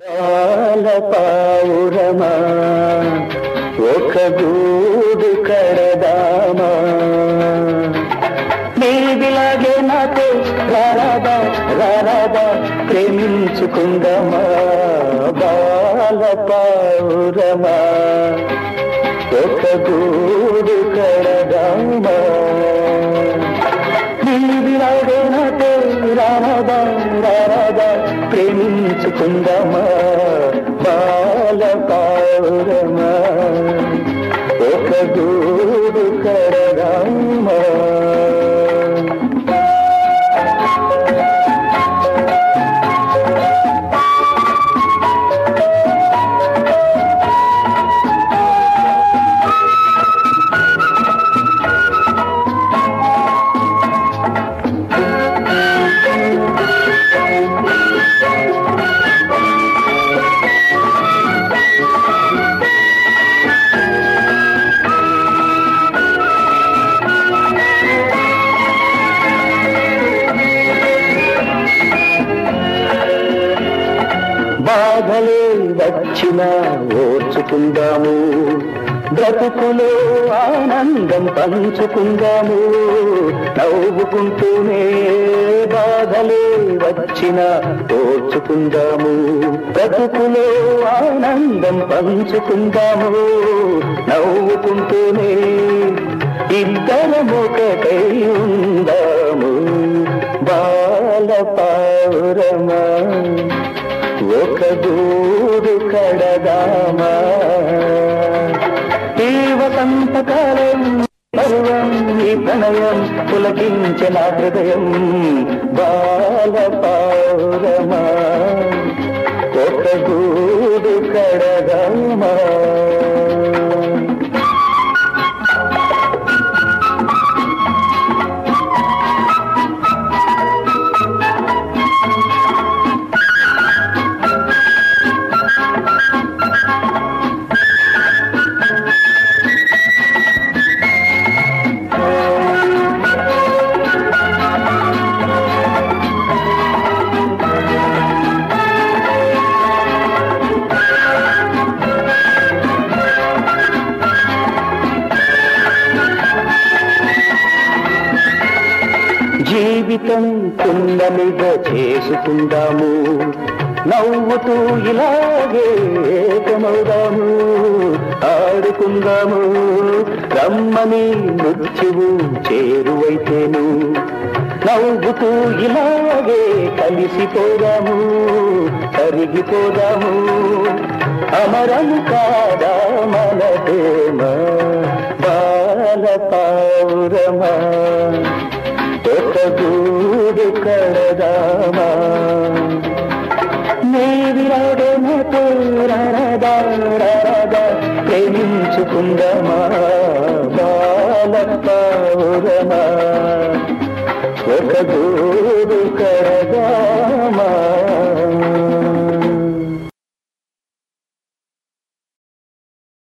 పాలపావురమా ఒక గూడు కడదామా నీదిలాగే నాతో రారాదా రారాదా ప్రేమించుకుందామా బాలపావురమా ఒక గూడు కడదామా నీదిలాగే నాతో రారాదా రారాదా ప్రేమించుకుందామా బాలపావురమా ఒక గూడు కడదామా బాధలే వచ్చినా ఓర్చుకుందాము బ్రతుకులో ఆనందం పంచుకుందాము నవ్వుకుంటూనే బాధలే వచ్చినా ఓర్చుకుందాము బ్రతుకులో ఆనందం పంచుకుందాము నవ్వుకుంటూనే ఇద్దరమొకటై ఉందాము బాలపావురమా ఒక గూడు కడదామా ఈ వసంతకాలం పర్వం ఈ ప్రణయం పులకించే నా హృదయం బాలపావురమా ఒక గూడు కడదామా జీవితం కుండమిగా చేసుకుందాము నవ్వుతూ ఇలాగే ఏకమవుదాము ఆడుకుందాము రమ్మని మృత్యువు చేరువైతేను నవ్వుతూ ఇలాగే కలిసిపోదాము కరిగిపోదాము అమరము కాదా మన ప్రేమ బాలపావురమా ఒక గూడు కడదామా నీవిరాడే నాతో రారాదా రారాదా ప్రేమించుకుందామా బాలపావురమా ఒక గూడు కడ